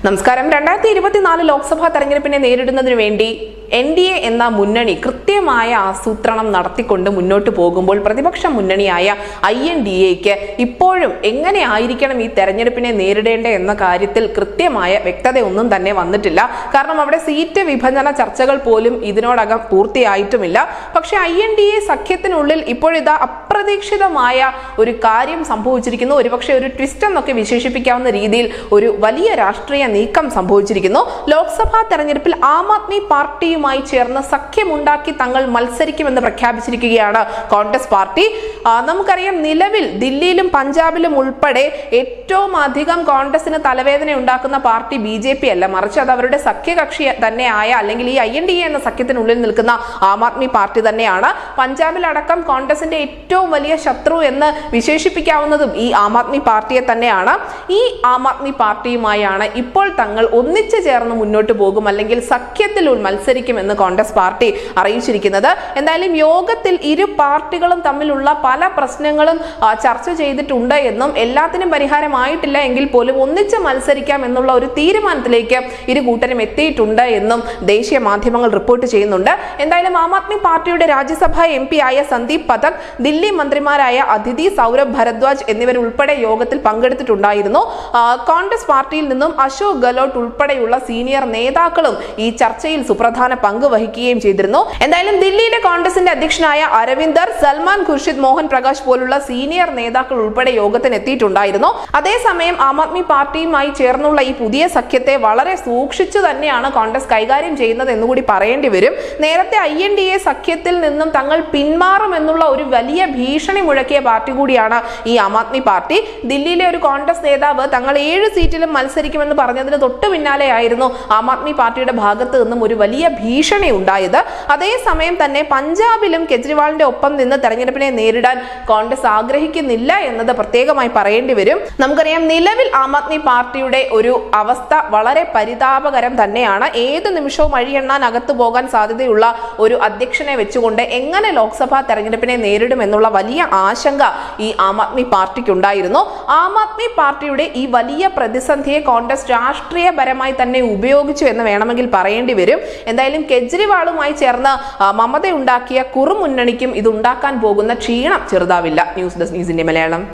നമസ്കാരം രണ്ടായിരത്തി ഇരുപത്തിനാല് ലോക്സഭാ തെരഞ്ഞെടുപ്പിനെ നേരിടുന്നതിന് വേണ്ടി എൻ ഡി എ എന്ന മുന്നണി കൃത്യമായ ആസൂത്രണം നടത്തിക്കൊണ്ട് മുന്നോട്ട് പോകുമ്പോൾ പ്രതിപക്ഷ മുന്നണിയായ ഐ എൻ ഡി എക്ക് ഇപ്പോഴും എങ്ങനെ ആയിരിക്കണം ഈ തെരഞ്ഞെടുപ്പിനെ നേരിടേണ്ട എന്ന കാര്യത്തിൽ കൃത്യമായ വ്യക്തതയൊന്നും തന്നെ വന്നിട്ടില്ല കാരണം അവിടെ സീറ്റ് വിഭജന ചർച്ചകൾ പോലും ഇതിനോടകം പൂർത്തിയായിട്ടുമില്ല പക്ഷെ ഐ എൻ ഡി എ സഖ്യത്തിനുള്ളിൽ ഇപ്പോഴിതാ അപ്രതീക്ഷിതമായ ഒരു കാര്യം സംഭവിച്ചിരിക്കുന്നു ഒരുപക്ഷെ ഒരു ട്വിസ്റ്റ് എന്നൊക്കെ വിശേഷിപ്പിക്കാവുന്ന രീതിയിൽ ഒരു വലിയ രാഷ്ട്രീയ നീക്കം സംഭവിച്ചിരിക്കുന്നു ലോക്സഭാ തെരഞ്ഞെടുപ്പിൽ ആം ആദ്മി പാർട്ടിയുമായി ചേർന്ന് സഖ്യമുണ്ടാക്കി തങ്ങൾ മത്സരിക്കുമെന്ന് പ്രഖ്യാപിച്ചിരിക്കുകയാണ് കോൺഗ്രസ് പാർട്ടി ആ, നമുക്കറിയാം നിലവിൽ ദില്ലിയിലും പഞ്ചാബിലും ഉൾപ്പെടെ ഏറ്റവും അധികം കോൺഗ്രസിന് തലവേദന ഉണ്ടാക്കുന്ന പാർട്ടി ബി ജെ പി അല്ല മറിച്ച് അത് അവരുടെ സഖ്യകക്ഷി തന്നെയായ അല്ലെങ്കിൽ ഈ ഐ എൻ ഡി എ എന്ന സഖ്യത്തിനുള്ളിൽ നിൽക്കുന്ന ആം ആദ്മി പാർട്ടി തന്നെയാണ് പഞ്ചാബിലടക്കം കോൺഗ്രസിന്റെ ഏറ്റവും വലിയ ശത്രു എന്ന് വിശേഷിപ്പിക്കാവുന്നതും ഈ ആം ആദ്മി പാർട്ടിയെ തന്നെയാണ് ഈ ആം ആദ്മി പാർട്ടിയുമായാണ് ഇപ്പോൾ തങ്ങൾ ഒന്നിച്ചു ചേർന്ന് മുന്നോട്ട് പോകും അല്ലെങ്കിൽ സഖ്യത്തിൽ ഉൾ മത്സരിക്കുമെന്ന് കോൺഗ്രസ് പാർട്ടി അറിയിച്ചിരിക്കുന്നത് എന്തായാലും യോഗത്തിൽ ഇരു പാർട്ടികളും തമ്മിലുള്ള പല പ്രശ്നങ്ങളും ആ, ചർച്ച ചെയ്തിട്ടുണ്ട് എന്നും എല്ലാത്തിനും പരിഹാരമായിട്ടില്ല എങ്കിൽ പോലും ഒന്നിച്ച് മത്സരിക്കാം എന്നുള്ള ഒരു തീരുമാനത്തിലേക്ക് ഇരു കൂട്ടരും എത്തിയിട്ടുണ്ട് എന്നും ദേശീയ മാധ്യമങ്ങൾ റിപ്പോർട്ട് ചെയ്യുന്നുണ്ട് എന്തായാലും ആം ആദ്മി പാർട്ടിയുടെ രാജ്യസഭാ എം പി ആയ സന്ദീപ് പഥക് ദില്ലി മന്ത്രിമാരായ അതിഥി സൗരഭ് ഭരദ്വാജ് എന്നിവരുൾപ്പെടെ യോഗത്തിൽ പങ്കെടുത്തിട്ടുണ്ടായിരുന്നു ആ, കോൺഗ്രസ് പാർട്ടിയിൽ നിന്നും അശോക് ഗെഹ്ലോട്ട് ഉൾപ്പെടെയുള്ള സീനിയർ നേതാക്കളും ഈ ചർച്ചയിൽ സുപ്രധാന പങ്ക് വഹിക്കുകയും ചെയ്തിരുന്നു എന്തായാലും ദില്ലിയിലെ കോൺഗ്രസിന്റെ അധ്യക്ഷനായ അരവിന്ദർ സൽമാൻ ഖുർഷിദ് മോഹൻ പ്രകാശ് പോലുള്ള സീനിയർ നേതാക്കൾ ഉൾപ്പെടെ യോഗത്തിന് എത്തിയിട്ടുണ്ടായിരുന്നു അതേസമയം ആം ആദ്മി പാർട്ടിയുമായി ചേർന്നുള്ള ഈ പുതിയ സഖ്യത്തെ വളരെ സൂക്ഷിച്ചു തന്നെയാണ് കോൺഗ്രസ് കൈകാര്യം ചെയ്യുന്നത് എന്നുകൂടി പറയേണ്ടി വരും നേരത്തെ ഐ എൻ ഡി എ സഖ്യത്തിൽ നിന്നും തങ്ങൾ പിന്മാറുമെന്നുള്ള ഒരു വലിയ ഭീഷണി മുഴക്കിയ പാർട്ടി കൂടിയാണ് ഈ ആം ആദ്മി പാർട്ടി ദില്ലിയിലെ ഒരു കോൺഗ്രസ് നേതാവ് തങ്ങൾ ഏഴ് സീറ്റിലും മത്സരിക്കുമെന്ന് പറഞ്ഞതിന് തൊട്ടു പിന്നാലെയായിരുന്നു ആം ആദ്മി പാർട്ടിയുടെ ഭാഗത്ത് നിന്നും ഒരു വലിയ ഭീഷണി ഉണ്ടായത് അതേസമയം തന്നെ പഞ്ചാബിലും കെജ്രിവാളിന്റെ ഒപ്പം നിന്ന് തെരഞ്ഞെടുപ്പിനെ നേരിടാൻ കോൺഗ്രസ് ആഗ്രഹിക്കുന്നില്ല എന്നത് പ്രത്യേകമായി പറയേണ്ടി വരും നമുക്കറിയാം നിലവിൽ ആം ആദ്മി പാർട്ടിയുടെ ഒരു അവസ്ഥ വളരെ പരിതാപകരം തന്നെയാണ് ഏത് നിമിഷവും അഴിയെണ്ണാൻ അകത്തു പോകാൻ സാധ്യതയുള്ള ഒരു അധ്യക്ഷനെ വെച്ചുകൊണ്ട് എങ്ങനെ ലോക്സഭാ തെരഞ്ഞെടുപ്പിനെ നേരിടും എന്നുള്ള വലിയ ആശങ്ക ഈ ആം ആദ്മി പാർട്ടിക്കുണ്ടായിരുന്നു ആം ആദ്മി പാർട്ടിയുടെ ഈ വലിയ പ്രതിസന്ധിയെ കോൺഗ്രസ് രാഷ്ട്രീയപരമായി തന്നെ ഉപയോഗിച്ചു എന്ന് വേണമെങ്കിൽ പറയേണ്ടി വരും എന്തായാലും കെജ്രിവാളുമായി ചേർന്ന് ആ, മമത ഉണ്ടാക്കിയ കുറുമുന്നണിക്കും ഇത് ഉണ്ടാക്കാൻ പോകുന്ന ക്ഷീണം ചെറുതാവില്ല ന്യൂസ് ഡെസ്ക് ന്യൂസിന്റെ മലയാളം